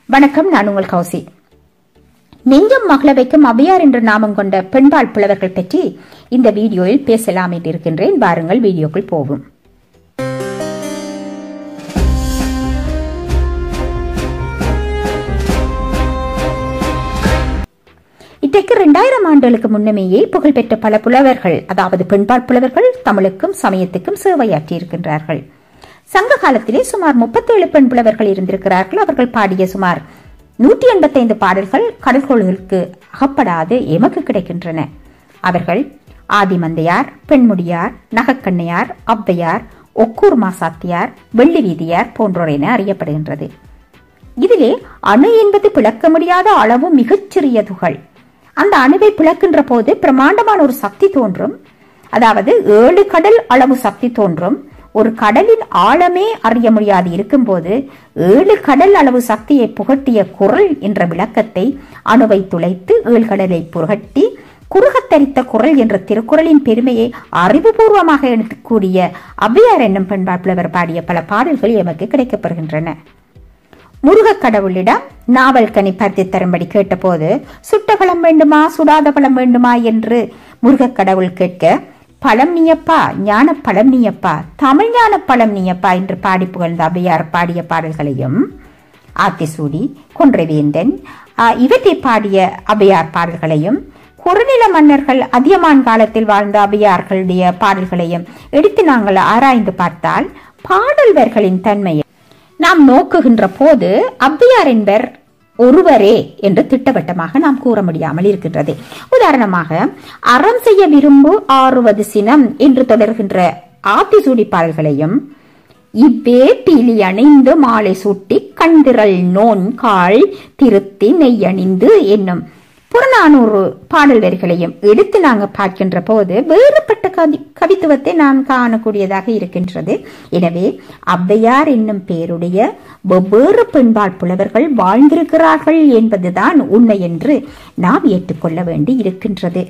வணக்கம் நான் உங்கள் கௌசி நெஞ்சம் மகள வைக்கும் அவையார் என்ற நாமம் கொண்ட பெண்பால் புலவர்கள் பற்றி இந்த வீடியோவில் பேசலாம் என்று இருக்கின்றேன் வாருங்கள் வீடியோக்குள் போவோம் இன்றைக்கு இரண்டாயிரம் ஆண்டுகளுக்கு முன்னமேயே புகழ்பெற்ற பல புலவர்கள் அதாவது பெண்பால் புலவர்கள் தமிழுக்கும் சமயத்துக்கும் சேவையாற்றி இருக்கின்றார்கள் சங்க காலத்திலே சுமார் முப்பத்தேழு பெண் புலவர்கள் இருந்திருக்கிறார்கள் அவர்கள் பாடிய சுமார் நூற்றி எண்பத்தைந்து பாடல்கள் கடற்கோள்களுக்கு அகப்படாது எமக்கு கிடைக்கின்றன அவர்கள் ஆதிமந்தையார் பெண்முடியார் நகக்கண்ணையார் ஔவையார் ஒக்கூர் மாசாத்தியார் வெள்ளி வீதியார் போன்றோர் என அறியப்படுகின்றது இதிலே அணு என்பது பிளக்க முடியாத அளவு மிகச்சிறிய துகள் அந்த அணுவை பிளக்கின்ற போது பிரமாண்டமான ஒரு சக்தி தோன்றும் அதாவது ஏழு கடல் அளவு சக்தி தோன்றும் ஒரு கடலின் ஆழமே அறிய முடியாது இருக்கும்போது ஏழு கடல் அளவு சக்தியை புகட்டிய குரல் என்ற விளக்கத்தை அணுவை துளைத்து ஏழ்கடலை புகட்டி குறுகத்தரித்த குரல் என்ற திருக்குறளின் பெருமையை அறிவுபூர்வமாக எடுக்கக்கூடிய ஔவையார் என்னும் பெண்பால் புலவர் பாடிய பல பாடல்கள் எமக்கு கிடைக்கப்பெறுகின்றன முருகக் கடவுளிடம் நாவல் கனி பருத்தி தரும்படி கேட்டபோது சுட்ட பழம் வேண்டுமா சுடாத பழம் வேண்டுமா என்று முருகக் கடவுள் கேட்க பழம் நீயப்பா ஞான பழம் நீயப்பா தமிழ் ஞான பழம் நீயப்பா என்று பாடி புகழ்ந்த அவையார் பாடிய பாடல்களையும் ஆத்திசூடி கொன்றைவேந்தன் இவற்றை பாடிய அவையார் பாடல்களையும் குறுநில மன்னர்கள் அதியமான் காலத்தில் வாழ்ந்த அவையார்களுடைய பாடல்களையும் எடுத்து நாங்கள் ஆராய்ந்து பார்த்தால் பாடல்வர்களின் தன்மையை நாம் நோக்குகின்ற போது ஔவையார் என்பர் ஒருவரே என்று திட்டவட்டமாக நாம் கூற முடியாமல் இருக்கின்றது உதாரணமாக அறம் செய்ய விரும்பு ஆறுவது சினம் என்று தொடர்கின்ற ஆத்திசூடி பாடல்களையும் இவ்வே பீலி அணிந்து மாலை சூட்டி கண்திரள் நோன் கால் திருத்தி நெய் அணிந்து என்னும் புறநானூறு பாடல் வரிகளையும் எடுத்து நாங்கள் பார்க்கின்ற போது வேறுபட்ட கவி கவித்துவத்தை நாம் காணக்கூடியதாக இருக்கின்றது எனவே ஔவையார் என்னும் பேருடைய வெவ்வேறு பெண்பால் புலவர்கள் வாழ்ந்திருக்கிறார்கள் என்பதுதான் உண்மை என்று நாம் ஏற்றுக்கொள்ள வேண்டி இருக்கின்றது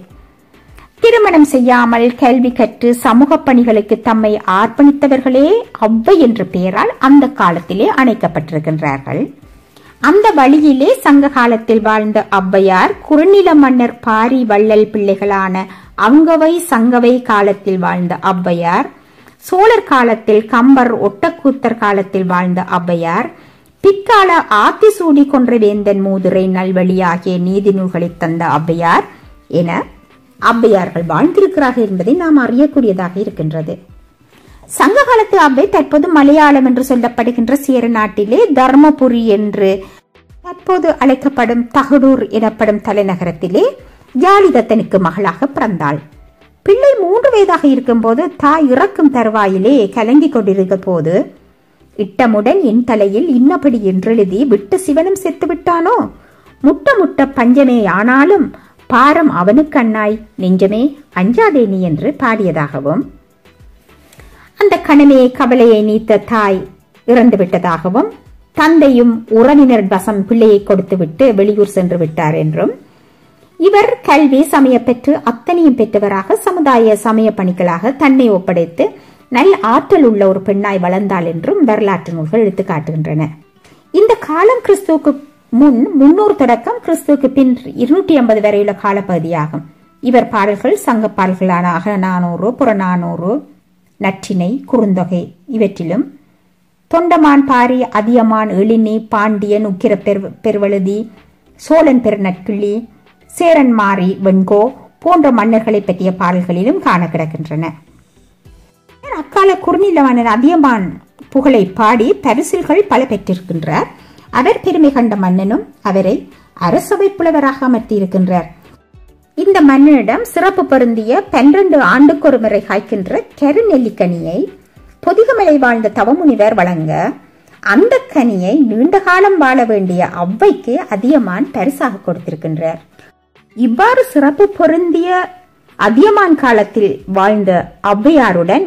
திருமணம் செய்யாமல் கல்வி கற்று சமூக பணிகளுக்கு தம்மை அர்ப்பணித்தவர்களே ஔவை என்ற பெயரால் அந்த காலத்திலே அணைக்கப்பட்டிருக்கின்றார்கள் அந்த வழியிலே சங்க காலத்தில் வாழ்ந்த ஔவையார் குறுநில மன்னர் பாரி வள்ளல் பிள்ளைகளான அங்கவை சங்கவை காலத்தில் வாழ்ந்த ஔவையார் சோழர் காலத்தில் கம்பர் ஒட்டக்கூத்தர் காலத்தில் வாழ்ந்த ஔவையார் பிற்கால ஆத்திசூடி கொன்றவேந்தன் மூதுரை நல்வழி ஆகிய நீதி நூல்களை தந்த ஔவையார் என ஔவையார்கள் வாழ்ந்திருக்கிறார்கள் என்பதை நாம் அறியக்கூடியதாக இருக்கின்றது சங்க காலத்து அவ்வை தற்போது மலையாளம் என்று சொல்லப்படுகின்ற சேர நாட்டிலே தர்மபுரி என்று தற்போது அழைக்கப்படும் தகடூர் எனப்படும் தலைநகரத்திலே ஜாலிதத்தனுக்கு மகளாக பிறந்தாள் பிள்ளை மூன்று வயதாக இருக்கும்போது தாய் இறக்கும் தருவாயிலே கலங்கி கொண்டிருக்க போது இட்டமுடன் என் தலையில் இன்னபடி என்றெழுதி விட்டு சிவனும் செத்து விட்டானோ முட்ட முட்ட பஞ்சமே ஆனாலும் பாரம் அவனுக்கு அண்ணாய் நெஞ்சமே அஞ்சாதே நீ என்று பாடியதாகவும் அந்த கணமே கவலையை நீத்த தாய் இறந்து விட்டதாகவும் தந்தையும் உறவினர் வசம் பிள்ளையை கொடுத்துவிட்டு வெளியூர் சென்று விட்டார் என்றும் இவர் கல்வி சமய பெற்று அத்தனையும் பெற்றவராக சமுதாய சமய பணிகளாக தன்னை ஒப்படைத்து நல்ல ஆற்றல் உள்ள ஒரு பெண்ணாய் வளர்ந்தாள் என்றும் வரலாற்று நூல்கள் எடுத்து காட்டுகின்றன இந்த காலம் கிறிஸ்துவுக்கு முன் முன்னூறு தொடக்கம் கிறிஸ்துவுக்கு பின் இருநூற்றி ஐம்பது வரையுள்ள காலப்பகுதியாகும் இவர் பாடல்கள் சங்க பாடல்களான அகநானூறு புறநானூறு நற்றினை குறுந்தொகை இவற்றிலும் தொண்டமான் பாரி அதியமான் எழினி பாண்டியன் உக்கிர பெரு பெருவழுதி சோழன் பெருநட்கிள்ளி சேரன் மாரி வெண்கோ போன்ற மன்னர்களை பற்றிய பாடல்களிலும் காண கிடக்கின்றன அக்கால குறுநிலவனர் அதியமான் புகழை பாடி பரிசில்கள் பல பெற்றிருக்கின்றார் அவர் பெருமை கண்ட மன்னனும் அவரை அரசவை புலவராக அமர்த்தியிருக்கின்றார் இந்த மன்னனிடம் சிறப்பு பொருந்திய பன்னிரண்டு ஆண்டுக்கு ஒரு முறை காய்க்கின்ற கருநெல்லிக்கனியை பொதிகமலை வாழ்ந்த தவமுனிவர் வழங்க அந்த கனியை நீண்ட காலம் வாழ வேண்டிய ஔவைக்கு அதியமான் பரிசாக கொடுத்திருக்கின்றார் இவ்வாறு சிறப்பு பொருந்திய அதியமான் காலத்தில் வாழ்ந்த ஔவையாருடன்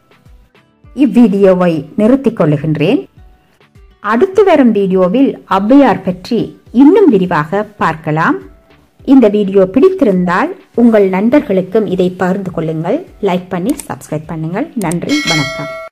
இவ்வீடியோவை நிறுத்திக் கொள்ளுகின்றேன் அடுத்து வரும் வீடியோவில் ஔவையார் பற்றி இன்னும் விரிவாக பார்க்கலாம் இந்த வீடியோ பிடித்திருந்தால் உங்கள் நண்பர்களுக்கும் இதை பகிர்ந்து கொள்ளுங்கள் லைக் பண்ணி சப்ஸ்கிரைப் பண்ணுங்கள் நன்றி வணக்கம்